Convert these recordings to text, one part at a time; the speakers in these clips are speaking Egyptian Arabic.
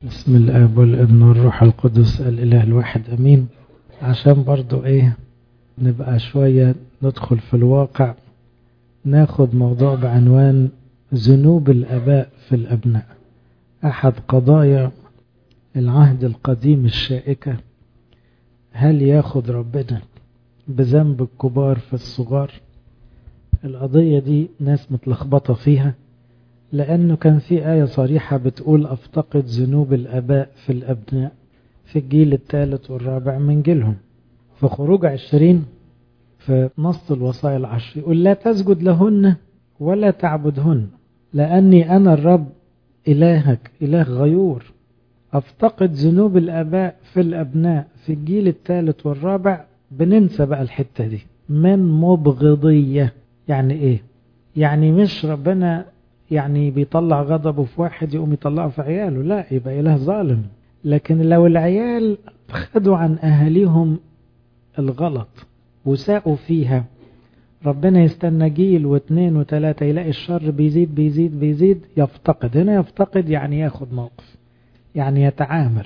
بسم الاب والابن والروح القدس الاله الواحد امين عشان برضو ايه نبقى شوية ندخل في الواقع ناخد موضوع بعنوان ذنوب الاباء في الابناء احد قضايا العهد القديم الشائكة هل ياخد ربنا بذنب الكبار في الصغار القضية دي ناس متلخبطة فيها لأنه كان في آية صريحة بتقول أفتقد ذنوب الآباء في الأبناء في الجيل الثالث والرابع من جيلهم في خروج عشرين في نص الوصايا العشر يقول لا تسجد لهن ولا تعبدهن لأني أنا الرب إلهك إله غيور أفتقد ذنوب الآباء في الأبناء في الجيل الثالث والرابع بننسى بقى الحتة دي من مبغضية يعني إيه يعني مش ربنا يعني بيطلع غضبه في واحد يقوم يطلعه في عياله لا يبقى إله ظالم لكن لو العيال خدوا عن أهاليهم الغلط وساقوا فيها ربنا يستنى جيل واثنين وثلاثة يلاقي الشر بيزيد بيزيد بيزيد يفتقد هنا يفتقد يعني ياخد موقف يعني يتعامل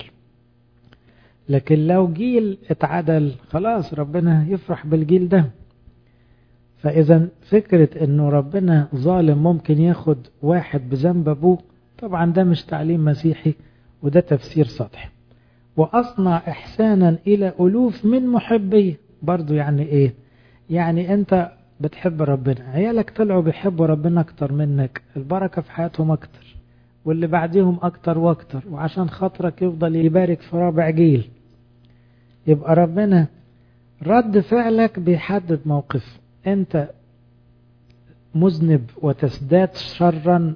لكن لو جيل اتعدل خلاص ربنا يفرح بالجيل ده فإذا فكرة أنه ربنا ظالم ممكن ياخد واحد بذنب أبوه طبعا ده مش تعليم مسيحي وده تفسير سطحي وأصنع إحسانا إلى ألوف من محبيه برضو يعني إيه يعني أنت بتحب ربنا عيالك طلعوا بيحبوا ربنا أكتر منك البركة في حياتهم أكتر واللي بعديهم أكتر وأكتر وعشان خاطرك يفضل يبارك في رابع جيل يبقى ربنا رد فعلك بيحدد موقف أنت مذنب وتزداد شرا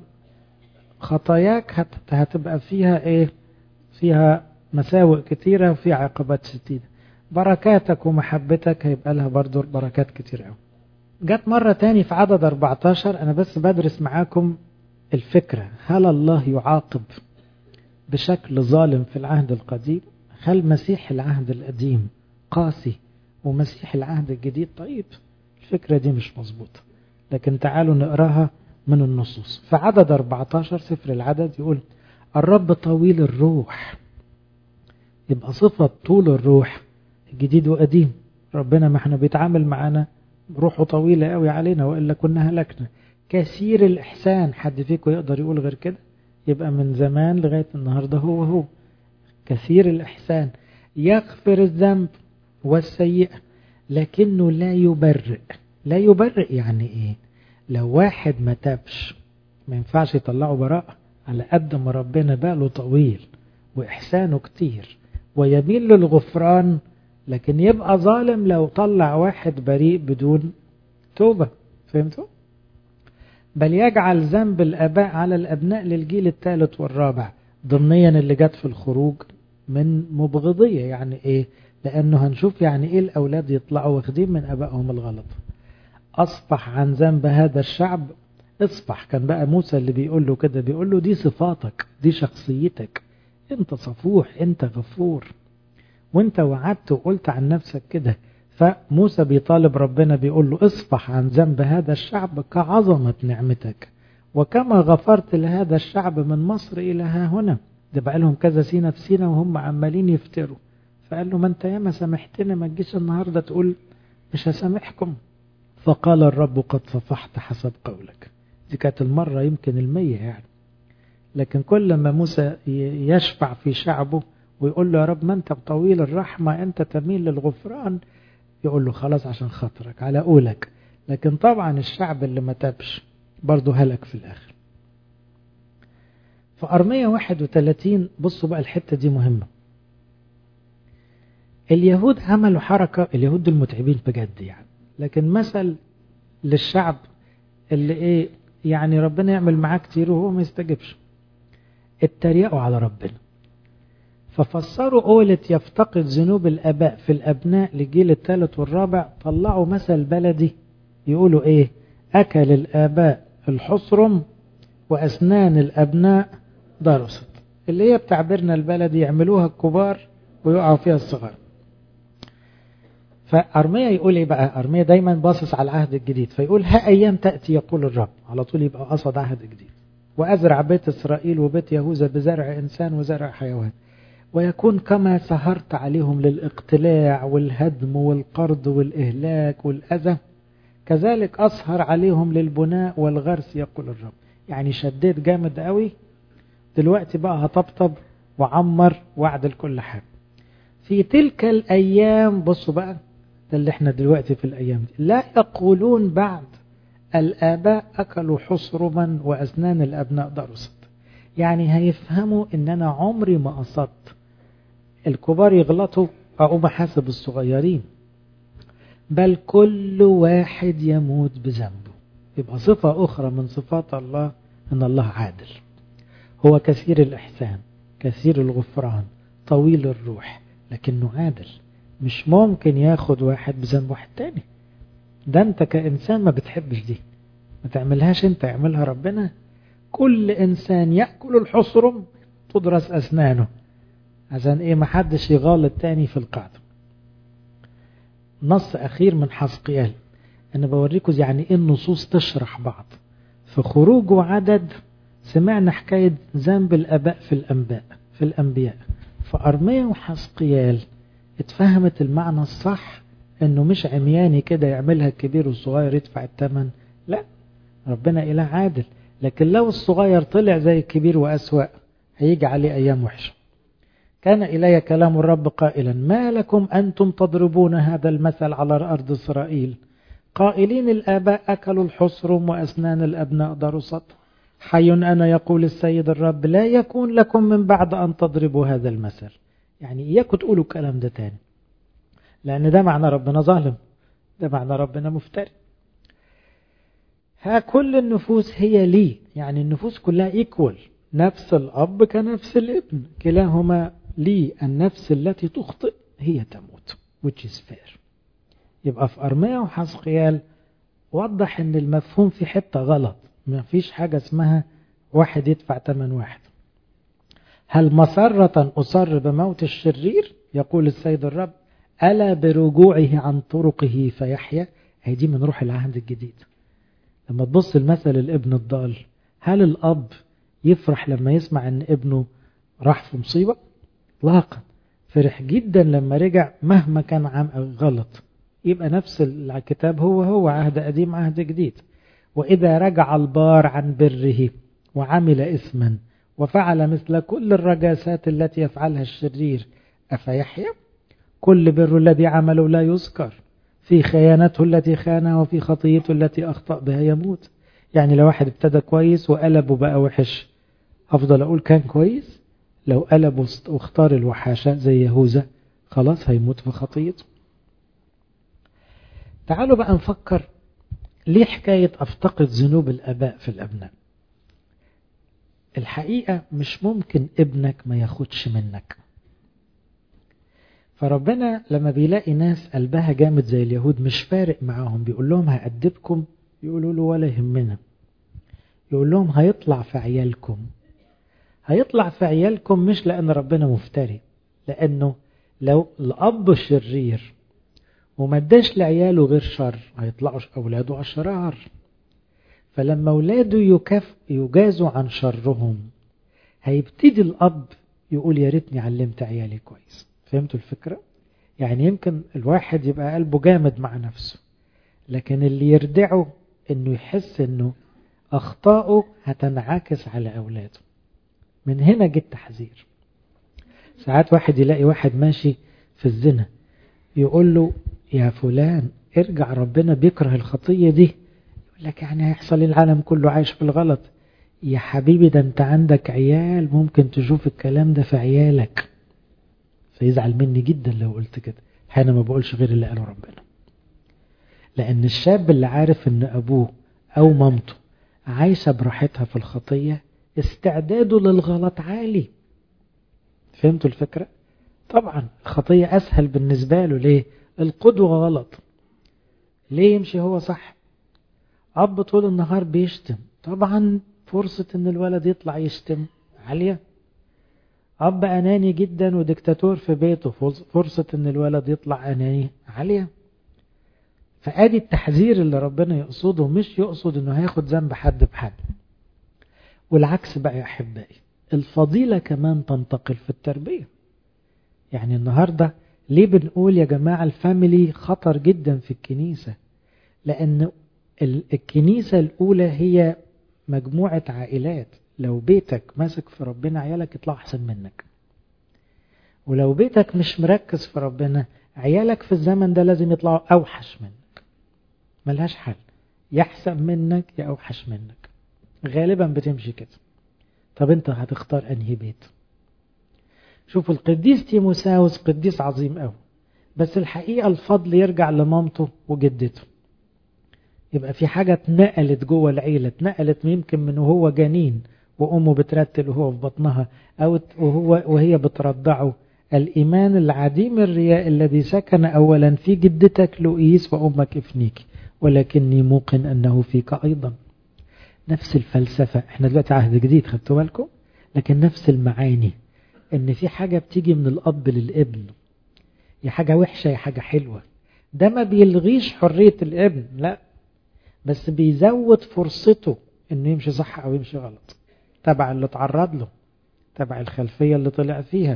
خطاياك هتبقى فيها ايه فيها مساوئ كتيرة وفيها عقبات شديدة بركاتك ومحبتك هيبقى لها برضو بركات كتير قوي جت مرة تاني في عدد 14 أنا بس بدرس معاكم الفكرة هل الله يعاقب بشكل ظالم في العهد القديم هل مسيح العهد القديم قاسي ومسيح العهد الجديد طيب الفكرة دي مش مظبوطة لكن تعالوا نقراها من النصوص في عدد 14 سفر العدد يقول الرب طويل الروح يبقى صفة طول الروح جديد وقديم ربنا ما احنا بيتعامل معانا روحه طويلة قوي علينا وإلا كنا هلكنا كثير الإحسان حد فيكم يقدر يقول غير كده يبقى من زمان لغاية النهاردة هو هو كثير الإحسان يغفر الذنب والسيئة لكنه لا يبرئ لا يبرئ يعني ايه لو واحد ما تابش ما ينفعش يطلعه براءة على قد ما ربنا باله طويل وإحسانه كتير ويميل للغفران لكن يبقى ظالم لو طلع واحد بريء بدون توبة فهمتوا؟ بل يجعل ذنب الآباء على الأبناء للجيل الثالث والرابع ضمنيا اللي جت في الخروج من مبغضية يعني إيه لأنه هنشوف يعني إيه الأولاد يطلعوا واخدين من أبائهم الغلط أصفح عن ذنب هذا الشعب اصفح كان بقى موسى اللي بيقول له كده بيقول له دي صفاتك دي شخصيتك انت صفوح انت غفور وانت وعدت وقلت عن نفسك كده فموسى بيطالب ربنا بيقول له اصفح عن ذنب هذا الشعب كعظمة نعمتك وكما غفرت لهذا الشعب من مصر إلى ها هنا ده بقى لهم كذا سنة في سنة وهم عمالين يفتروا فقال له ما انت ياما سامحتنا ما تجيش النهاردة تقول مش هسامحكم فقال الرب قد صفحت حسب قولك دي كانت المرة يمكن المية يعني لكن كل ما موسى يشفع في شعبه ويقول له يا رب ما انت بطويل الرحمة انت تميل للغفران يقول له خلاص عشان خاطرك على قولك لكن طبعا الشعب اللي ما تابش برضه هلك في الآخر في أرمية 31 بصوا بقى الحتة دي مهمة اليهود عملوا حركة اليهود المتعبين بجد يعني لكن مثل للشعب اللي ايه يعني ربنا يعمل معاه كتير وهو ما يستجبش اتريقوا على ربنا ففسروا قولة يفتقد ذنوب الآباء في الأبناء للجيل الثالث والرابع طلعوا مثل بلدي يقولوا ايه أكل الآباء الحصرم وأسنان الأبناء درست اللي هي بتعبيرنا البلدي يعملوها الكبار ويقعوا فيها الصغار فأرمية يقول ايه بقى أرمية دايما باصص على العهد الجديد فيقول ها أيام تأتي يقول الرب على طول يبقى قصد عهد جديد وأزرع بيت إسرائيل وبيت يهوذا بزرع إنسان وزرع حيوان ويكون كما سهرت عليهم للاقتلاع والهدم والقرض والإهلاك والأذى كذلك أسهر عليهم للبناء والغرس يقول الرب يعني شديت جامد قوي دلوقتي بقى هطبطب وعمر واعدل كل حاجة في تلك الأيام بصوا بقى ده اللي احنا دلوقتي في الأيام دي لا يقولون بعد الآباء أكلوا حصرما وأسنان الأبناء درست يعني هيفهموا إن أنا عمري ما قصدت الكبار يغلطوا أقوم أحاسب الصغيرين بل كل واحد يموت بذنبه يبقى صفة أخرى من صفات الله أن الله عادل هو كثير الإحسان كثير الغفران طويل الروح لكنه عادل مش ممكن ياخد واحد بذنب واحد تاني ده انت كإنسان ما بتحبش دي ما تعملهاش انت يعملها ربنا كل إنسان يأكل الحصرم تدرس أسنانه عشان ايه ما حدش يغالط تاني في القاعدة نص أخير من حسقيال أنا بوريكم يعني إيه النصوص تشرح بعض في خروج وعدد سمعنا حكاية ذنب الآباء في الأنباء في الأنبياء فأرميا وحسقيال اتفهمت المعنى الصح إنه مش عمياني كده يعملها الكبير والصغير يدفع الثمن لا ربنا إله عادل لكن لو الصغير طلع زي الكبير وأسوأ هيجي عليه أيام وحشة كان إلي كلام الرب قائلا ما لكم أنتم تضربون هذا المثل على أرض إسرائيل قائلين الآباء أكلوا الحصرم وأسنان الأبناء درست حي أنا يقول السيد الرب لا يكون لكم من بعد أن تضربوا هذا المثل يعني إياكم تقولوا الكلام ده تاني لأن ده معنى ربنا ظالم ده معنى ربنا مفتري ها كل النفوس هي لي يعني النفوس كلها ايكوال نفس الأب كنفس الابن كلاهما لي النفس التي تخطئ هي تموت which is fair يبقى في أرميا وحسقيال وضح ان المفهوم في حتة غلط ما فيش حاجة اسمها واحد يدفع ثمن واحد هل مسرة أصر بموت الشرير يقول السيد الرب ألا برجوعه عن طرقه فيحيا هي دي من روح العهد الجديد لما تبص المثل الابن الضال هل الأب يفرح لما يسمع ان ابنه راح في مصيبة اطلاقا فرح جدا لما رجع مهما كان عام غلط يبقى نفس الكتاب هو هو عهد قديم عهد جديد وإذا رجع البار عن بره وعمل إثما وفعل مثل كل الرجاسات التي يفعلها الشرير أفيحيا كل بر الذي عمله لا يذكر في خيانته التي خانها وفي خطيته التي أخطأ بها يموت يعني لو واحد ابتدى كويس وقلب وبقى وحش أفضل أقول كان كويس لو قلب واختار الوحاشة زي يهوذا خلاص هيموت في خطيته تعالوا بقى نفكر ليه حكاية أفتقد ذنوب الآباء في الأبناء الحقيقة مش ممكن ابنك ما ياخدش منك فربنا لما بيلاقي ناس قلبها جامد زي اليهود مش فارق معاهم بيقول لهم هأدبكم يقولوا له ولا يهمنا يقول لهم هيطلع في عيالكم هيطلع في عيالكم مش لأن ربنا مفتري لأنه لو الأب شرير وما اداش لعياله غير شر هيطلعوا أولاده أشرار فلما أولاده يكف يجازوا عن شرهم هيبتدي الأب يقول يا ريتني علمت عيالي كويس فهمتوا الفكرة؟ يعني يمكن الواحد يبقى قلبه جامد مع نفسه لكن اللي يردعه انه يحس انه اخطائه هتنعكس على اولاده من هنا جه التحذير ساعات واحد يلاقي واحد ماشي في الزنا يقول له يا فلان ارجع ربنا بيكره الخطية دي يقول لك يعني هيحصل العالم كله عايش في الغلط يا حبيبي ده انت عندك عيال ممكن تشوف الكلام ده في عيالك فيزعل مني جدا لو قلت كده انا ما بقولش غير اللي قاله ربنا لان الشاب اللي عارف ان ابوه او مامته عايشة براحتها في الخطية استعداده للغلط عالي فهمتوا الفكرة طبعا الخطية اسهل بالنسبة له ليه القدوة غلط ليه يمشي هو صح اب طول النهار بيشتم طبعا فرصة ان الولد يطلع يشتم عالية اب اناني جدا وديكتاتور في بيته فرصة ان الولد يطلع اناني عالية فادي التحذير اللي ربنا يقصده مش يقصد انه هياخد ذنب حد بحد والعكس بقى يا أحبائي الفضيلة كمان تنتقل في التربية يعني النهاردة ليه بنقول يا جماعة الفاميلي خطر جدا في الكنيسة لأن الكنيسة الأولى هي مجموعة عائلات لو بيتك ماسك في ربنا عيالك يطلعوا أحسن منك ولو بيتك مش مركز في ربنا عيالك في الزمن ده لازم يطلعوا أوحش منك ملهاش حل يحسن منك يا أوحش منك غالبا بتمشي كده طب انت هتختار انهي بيت شوفوا القديس تيموساوس قديس عظيم قوي بس الحقيقة الفضل يرجع لمامته وجدته يبقى في حاجة اتنقلت جوه العيلة اتنقلت يمكن من وهو جنين وأمه بترتل وهو في بطنها أو وهو وهي بترضعه الإيمان العديم الرياء الذي سكن أولا في جدتك لؤيس وأمك إفنيك ولكني موقن أنه فيك أيضا نفس الفلسفة احنا دلوقتي عهد جديد خدتوا بالكم لكن نفس المعاني ان في حاجة بتيجي من الأب للابن يا حاجة وحشة يا حاجة حلوة ده ما بيلغيش حرية الابن لا بس بيزود فرصته انه يمشي صح او يمشي غلط تبع اللي اتعرض له تبع الخلفية اللي طلع فيها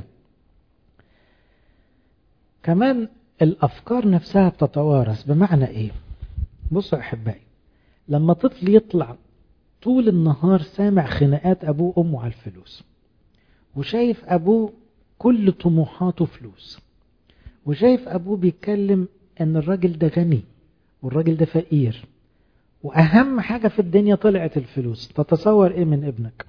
كمان الأفكار نفسها بتتوارث بمعنى إيه بصوا أحبائي لما طفل يطلع طول النهار سامع خناقات أبوه وأمه على الفلوس وشايف أبوه كل طموحاته فلوس وشايف أبوه بيتكلم أن الراجل ده غني والراجل ده فقير وأهم حاجة في الدنيا طلعت الفلوس تتصور إيه من ابنك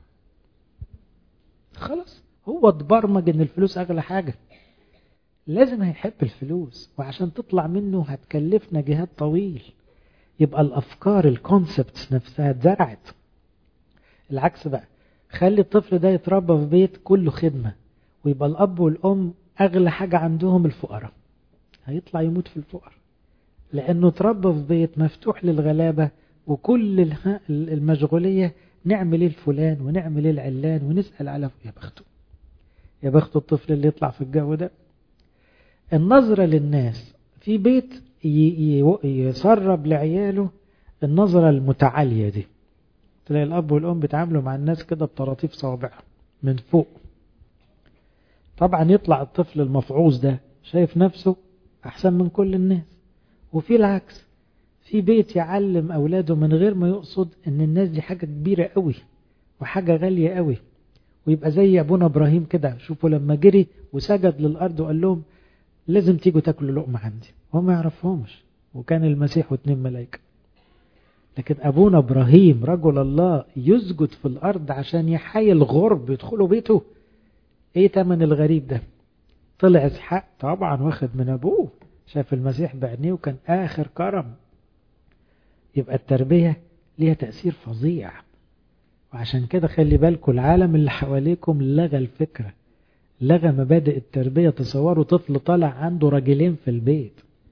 خلاص هو اتبرمج أن الفلوس أغلى حاجة لازم هيحب الفلوس وعشان تطلع منه هتكلفنا جهاد طويل يبقى الأفكار الكونسبتس نفسها اتزرعت العكس بقى خلي الطفل ده يتربى في بيت كله خدمة ويبقى الأب والأم أغلى حاجة عندهم الفقراء هيطلع يموت في الفقر لأنه اتربى في بيت مفتوح للغلابة وكل المشغولية نعمل ايه الفلان ونعمل ايه العلان ونسأل على يا بخته يا بخت الطفل اللي يطلع في الجو ده النظرة للناس في بيت يسرب لعياله النظرة المتعالية دي تلاقي الأب والأم بيتعاملوا مع الناس كده بطراطيف صوابعهم من فوق طبعا يطلع الطفل المفعوص ده شايف نفسه أحسن من كل الناس وفي العكس في بيت يعلم أولاده من غير ما يقصد أن الناس دي حاجة كبيرة قوي وحاجة غالية قوي ويبقى زي أبونا إبراهيم كده شوفوا لما جري وسجد للأرض وقال لهم لازم تيجوا تاكلوا لقمة عندي هو ما يعرفهمش وكان المسيح واثنين ملائكة لكن أبونا إبراهيم رجل الله يسجد في الأرض عشان يحيي الغرب يدخلوا بيته إيه تمن الغريب ده طلع إسحاق طبعا واخد من أبوه شاف المسيح بعينيه وكان آخر كرم يبقى التربية ليها تأثير فظيع وعشان كده خلي بالكم العالم اللي حواليكم لغى الفكرة لغى مبادئ التربية تصوروا طفل طالع عنده راجلين في البيت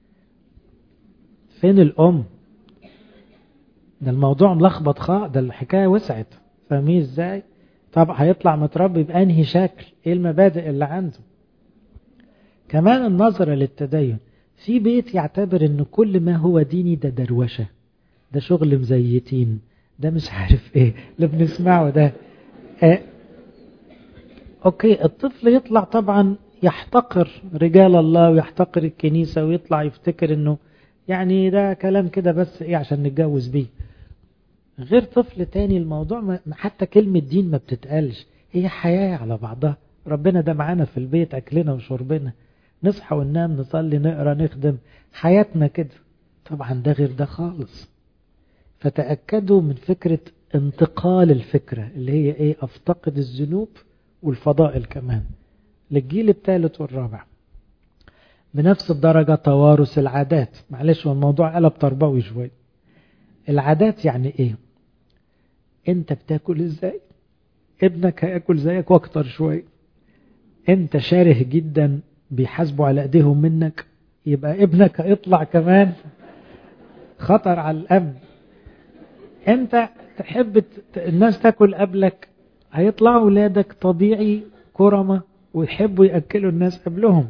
فين الأم ده الموضوع ملخبط خالص ده الحكاية وسعت فاهمين ازاي طب هيطلع متربي بأنهي شكل ايه المبادئ اللي عنده كمان النظرة للتدين في بيت يعتبر ان كل ما هو ديني ده دروشة ده شغل مزيتين ده مش عارف ايه اللي بنسمعه ده آه اوكي الطفل يطلع طبعا يحتقر رجال الله ويحتقر الكنيسة ويطلع يفتكر انه يعني ده كلام كده بس ايه عشان نتجوز بيه غير طفل تاني الموضوع ما حتى كلمة دين ما بتتقالش هي حياة على بعضها ربنا ده معانا في البيت أكلنا وشربنا نصحى وننام نصلي نقرأ نخدم حياتنا كده طبعا ده غير ده خالص فتأكدوا من فكرة انتقال الفكرة اللي هي ايه افتقد الذنوب والفضائل كمان للجيل الثالث والرابع بنفس الدرجة توارث العادات معلش هو الموضوع قلب تربوي شوي العادات يعني ايه انت بتاكل ازاي ابنك هياكل زيك واكتر شوي انت شاره جدا بيحاسبوا على ايديهم منك يبقى ابنك هيطلع كمان خطر على الامن انت تحب الناس تاكل قبلك هيطلعوا ولادك طبيعي كرمة ويحبوا يأكلوا الناس قبلهم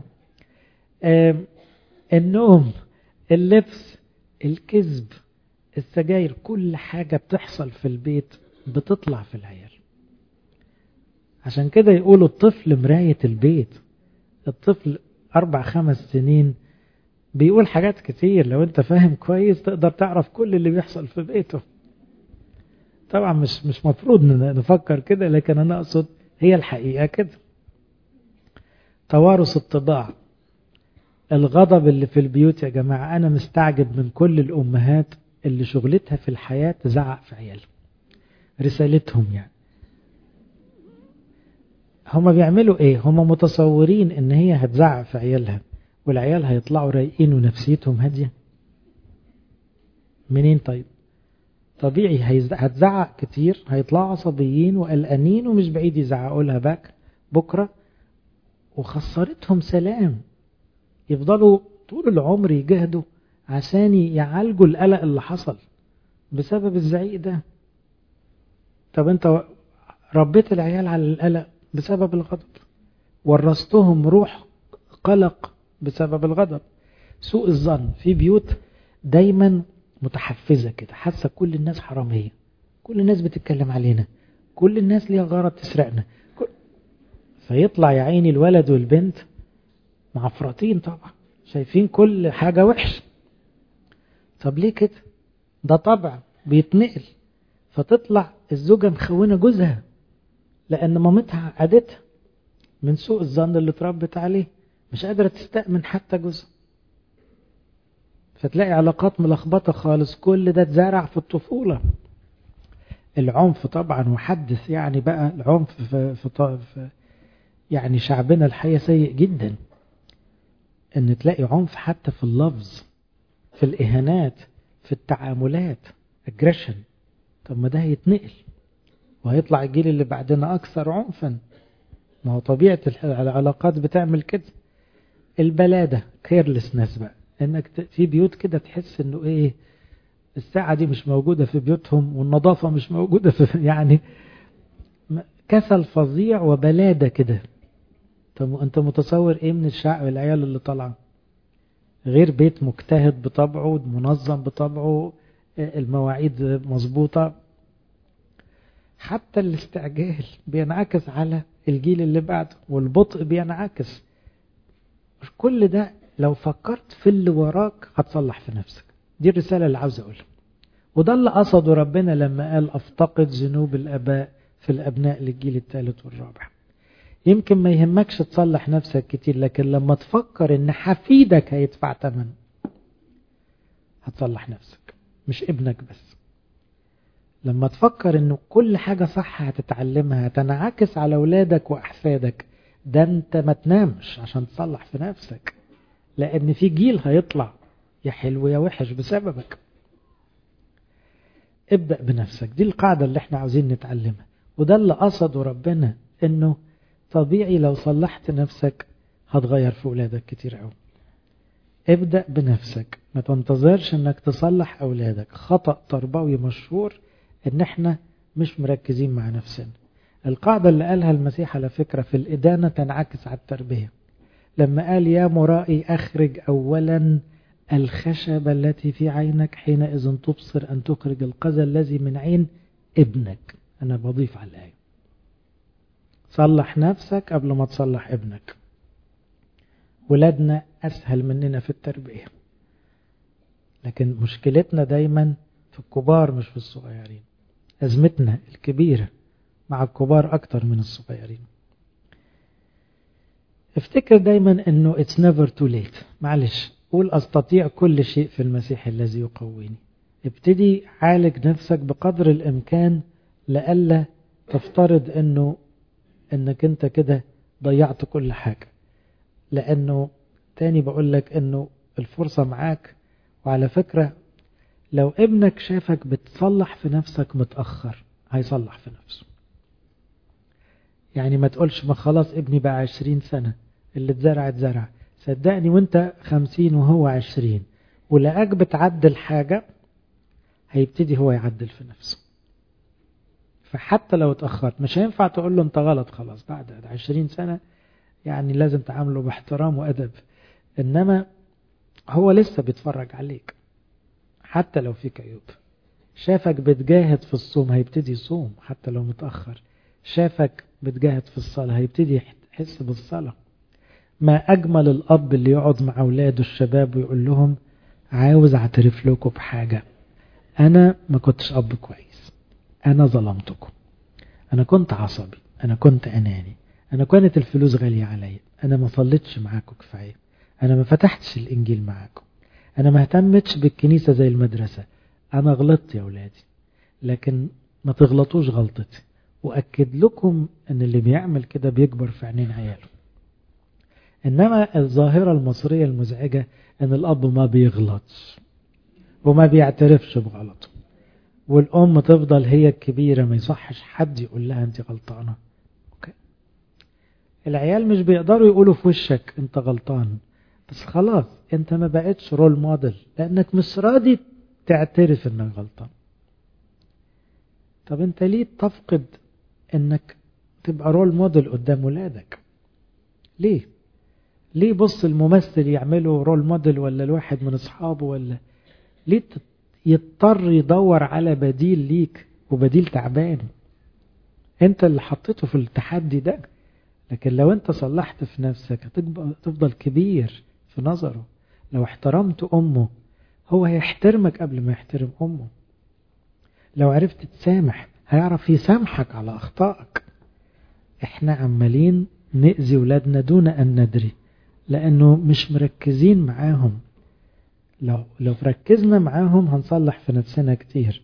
النوم اللبس الكذب السجاير كل حاجة بتحصل في البيت بتطلع في العيال عشان كده يقولوا الطفل مراية البيت الطفل أربع خمس سنين بيقول حاجات كتير لو انت فاهم كويس تقدر تعرف كل اللي بيحصل في بيته طبعا مش مش مفروض نفكر كده لكن انا اقصد هي الحقيقة كده توارث الطباع الغضب اللي في البيوت يا جماعة أنا مستعجب من كل الأمهات اللي شغلتها في الحياة تزعق في عيالهم رسالتهم يعني هما بيعملوا ايه هما متصورين ان هي هتزعق في عيالها والعيال هيطلعوا رايقين ونفسيتهم هادية منين طيب طبيعي هتزعق كتير هيطلعوا عصبيين وقلقانين ومش بعيد يزعقوا لها باك بكرة وخسرتهم سلام يفضلوا طول العمر يجهدوا عشان يعالجوا القلق اللي حصل بسبب الزعيق ده طب انت ربيت العيال على القلق بسبب الغضب ورثتهم روح قلق بسبب الغضب سوء الظن في بيوت دايما متحفزة كده حاسة كل الناس حرامية كل الناس بتتكلم علينا كل الناس ليها غرض تسرقنا كل... فيطلع يا عيني الولد والبنت معفرطين طبعا شايفين كل حاجة وحش طب ليه كده ده طبع بيتنقل فتطلع الزوجة مخونة جوزها لأن مامتها عادتها من سوء الظن اللي اتربت عليه مش قادرة تستأمن حتى جوزها فتلاقي علاقات ملخبطة خالص كل ده اتزرع في الطفولة العنف طبعا وحدث يعني بقى العنف في, في, في يعني شعبنا الحقيقة سيء جدا ان تلاقي عنف حتى في اللفظ في الإهانات في التعاملات aggression طب ما ده هيتنقل وهيطلع الجيل اللي بعدنا أكثر عنفا ما هو طبيعة العلاقات بتعمل كده البلادة كيرلسنس بقى انك في بيوت كده تحس انه ايه الساعة دي مش موجودة في بيوتهم والنظافة مش موجودة في يعني كسل فظيع وبلادة كده طب انت متصور ايه من الشعب العيال اللي طالعه غير بيت مجتهد بطبعه منظم بطبعه المواعيد مظبوطة حتى الاستعجال بينعكس على الجيل اللي بعده والبطء بينعكس كل ده لو فكرت في اللي وراك هتصلح في نفسك دي الرسالة اللي عاوز أقولها وده اللي قصده ربنا لما قال أفتقد ذنوب الآباء في الأبناء للجيل الثالث والرابع يمكن ما يهمكش تصلح نفسك كتير لكن لما تفكر ان حفيدك هيدفع ثمن هتصلح نفسك مش ابنك بس لما تفكر انه كل حاجة صح هتتعلمها هتنعكس على اولادك واحفادك ده انت ما تنامش عشان تصلح في نفسك لان في جيل هيطلع يا حلو يا وحش بسببك ابدأ بنفسك دي القاعدة اللي احنا عاوزين نتعلمها وده اللي قصده ربنا انه طبيعي لو صلحت نفسك هتغير في أولادك كتير قوي ابدأ بنفسك ما تنتظرش انك تصلح أولادك خطأ تربوي مشهور ان احنا مش مركزين مع نفسنا القاعدة اللي قالها المسيح على فكرة في الإدانة تنعكس على التربية لما قال يا مرائي أخرج أولا الخشبة التي في عينك حينئذ تبصر أن تخرج القذى الذي من عين ابنك أنا بضيف على الآية صلح نفسك قبل ما تصلح ابنك ولادنا أسهل مننا في التربية لكن مشكلتنا دايما في الكبار مش في الصغيرين أزمتنا الكبيرة مع الكبار أكتر من الصغيرين افتكر دايما انه it's never too late معلش قول استطيع كل شيء في المسيح الذي يقويني ابتدي عالج نفسك بقدر الامكان لألا تفترض انه انك انت كده ضيعت كل حاجة لانه تاني بقول لك انه الفرصة معاك وعلى فكرة لو ابنك شافك بتصلح في نفسك متأخر هيصلح في نفسه يعني ما تقولش ما خلاص ابني بقى عشرين سنة اللي اتزرع اتزرع صدقني وانت خمسين وهو عشرين ولقاك بتعدل حاجة هيبتدي هو يعدل في نفسه فحتى لو اتأخرت مش هينفع تقول له انت غلط خلاص بعد عشرين سنة يعني لازم تعامله باحترام وأدب إنما هو لسه بيتفرج عليك حتى لو فيك عيوب شافك بتجاهد في الصوم هيبتدي يصوم حتى لو متأخر شافك بتجاهد في الصلاة هيبتدي يحس بالصلاة ما أجمل الأب اللي يقعد مع أولاده الشباب ويقول لهم عاوز أعترف لكم بحاجة أنا ما كنتش أب كويس أنا ظلمتكم أنا كنت عصبي أنا كنت أناني أنا كانت الفلوس غالية عليا أنا ما صليتش معاكم كفاية أنا ما فتحتش الإنجيل معاكم أنا ما اهتمتش بالكنيسة زي المدرسة أنا غلطت يا أولادي لكن ما تغلطوش غلطتي وأكد لكم أن اللي بيعمل كده بيكبر في عينين عياله إنما الظاهرة المصرية المزعجة أن الأب ما بيغلطش وما بيعترفش بغلطه والأم تفضل هي الكبيرة ما يصحش حد يقول لها أنت غلطانة أوكي. العيال مش بيقدروا يقولوا في وشك أنت غلطان بس خلاص أنت ما بقتش رول موديل لأنك مش راضي تعترف أنك غلطان طب أنت ليه تفقد أنك تبقى رول موديل قدام ولادك ليه ليه بص الممثل يعمله رول موديل ولا الواحد من أصحابه ولا ليه يضطر يدور على بديل ليك وبديل تعبان انت اللي حطيته في التحدي ده لكن لو انت صلحت في نفسك هتفضل كبير في نظره لو احترمت امه هو هيحترمك قبل ما يحترم امه لو عرفت تسامح هيعرف يسامحك على اخطائك احنا عمالين نأذي ولادنا دون ان ندري لانه مش مركزين معاهم لو لو ركزنا معاهم هنصلح في نفسنا كتير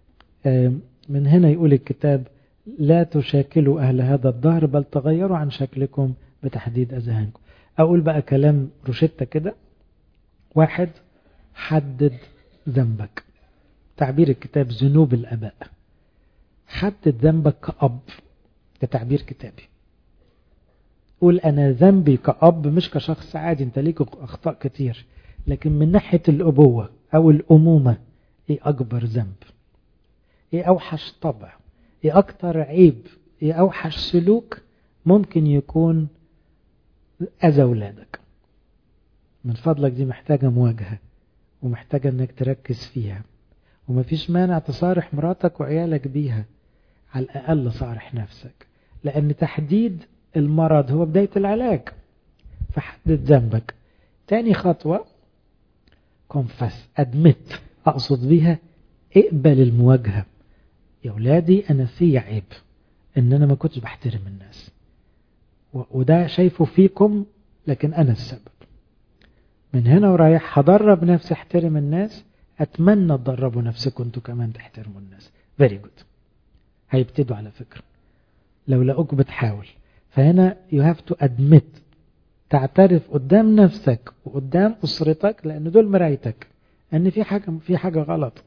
من هنا يقول الكتاب لا تشاكلوا أهل هذا الظهر بل تغيروا عن شكلكم بتحديد أذهانكم أقول بقى كلام روشتة كده واحد حدد ذنبك تعبير الكتاب ذنوب الأباء حدد ذنبك كأب ده تعبير كتابي قول أنا ذنبي كأب مش كشخص عادي أنت ليك أخطاء كتير لكن من ناحية الأبوة أو الأمومة إيه أكبر ذنب إيه أوحش طبع إيه أكتر عيب إيه أوحش سلوك ممكن يكون أذى أولادك من فضلك دي محتاجة مواجهة ومحتاجة أنك تركز فيها ومفيش مانع تصارح مراتك وعيالك بيها على الأقل صارح نفسك لأن تحديد المرض هو بداية العلاج فحدد ذنبك تاني خطوة كونفس أدمت أقصد بيها اقبل المواجهة يا ولادي أنا في عيب إن أنا ما كنتش بحترم الناس وده شايفه فيكم لكن أنا السبب من هنا ورايح هدرب نفسي احترم الناس أتمنى تدربوا نفسكم انتوا كمان تحترموا الناس فيري جود هيبتدوا على فكرة لو لقوك بتحاول فهنا you have to admit تعترف قدام نفسك وقدام أسرتك لأن دول مرايتك أن في حاجة في حاجة غلط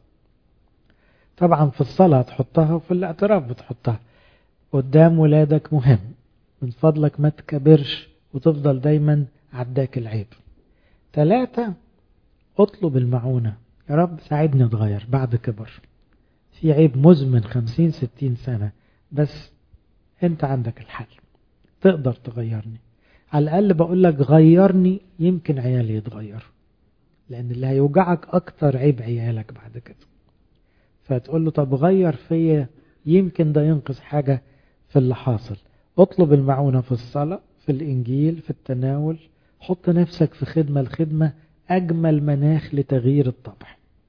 طبعا في الصلاة تحطها وفي الاعتراف بتحطها قدام ولادك مهم من فضلك ما تكبرش وتفضل دايما عداك العيب ثلاثة اطلب المعونة يا رب ساعدني اتغير بعد كبر في عيب مزمن خمسين ستين سنة بس انت عندك الحل تقدر تغيرني على الأقل بقول لك غيرني يمكن عيالي يتغير لأن اللي هيوجعك أكتر عيب عيالك بعد كده فتقول له طب غير فيا يمكن ده ينقذ حاجة في اللي حاصل اطلب المعونة في الصلاة في الإنجيل في التناول حط نفسك في خدمة الخدمة أجمل مناخ لتغيير الطبع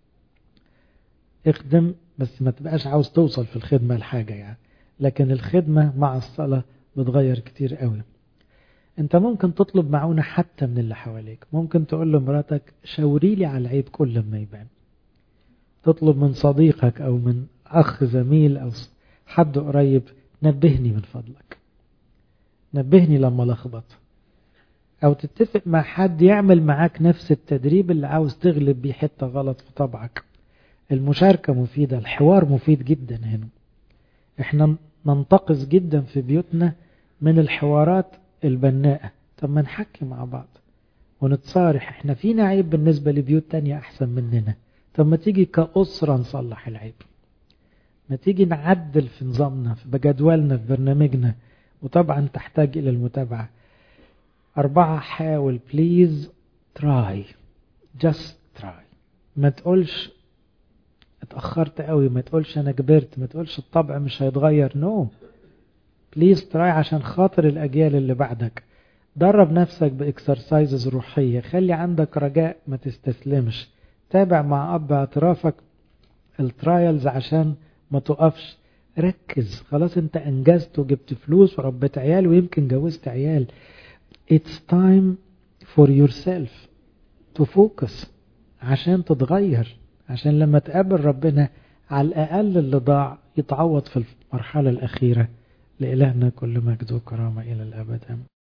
اخدم بس ما تبقاش عاوز توصل في الخدمة لحاجة يعني لكن الخدمة مع الصلاة بتغير كتير قوي انت ممكن تطلب معونة حتى من اللي حواليك ممكن تقول لمراتك شاوري لي على العيب كل ما يبان تطلب من صديقك او من اخ زميل او حد قريب نبهني من فضلك نبهني لما لخبط او تتفق مع حد يعمل معاك نفس التدريب اللي عاوز تغلب بيه حتة غلط في طبعك المشاركة مفيدة الحوار مفيد جدا هنا احنا ننتقص جدا في بيوتنا من الحوارات البناءة طب ما نحكي مع بعض ونتصارح احنا فينا عيب بالنسبة لبيوت تانية احسن مننا طب ما تيجي كأسرة نصلح العيب ما تيجي نعدل في نظامنا في جدولنا في برنامجنا وطبعا تحتاج إلى المتابعة أربعة حاول بليز تراي جاست تراي ما تقولش اتأخرت قوي ما تقولش أنا كبرت ما تقولش الطبع مش هيتغير نو no. بليز تراي عشان خاطر الأجيال اللي بعدك درب نفسك باكسرسايزز روحية خلي عندك رجاء ما تستسلمش تابع مع أب اعترافك الترايلز عشان ما تقفش ركز خلاص انت انجزت وجبت فلوس وربيت عيال ويمكن جوزت عيال it's time for yourself to focus عشان تتغير عشان لما تقابل ربنا على الأقل اللي ضاع يتعوض في المرحلة الأخيرة لإلهنا كل مجد وكرامة إلى الأبد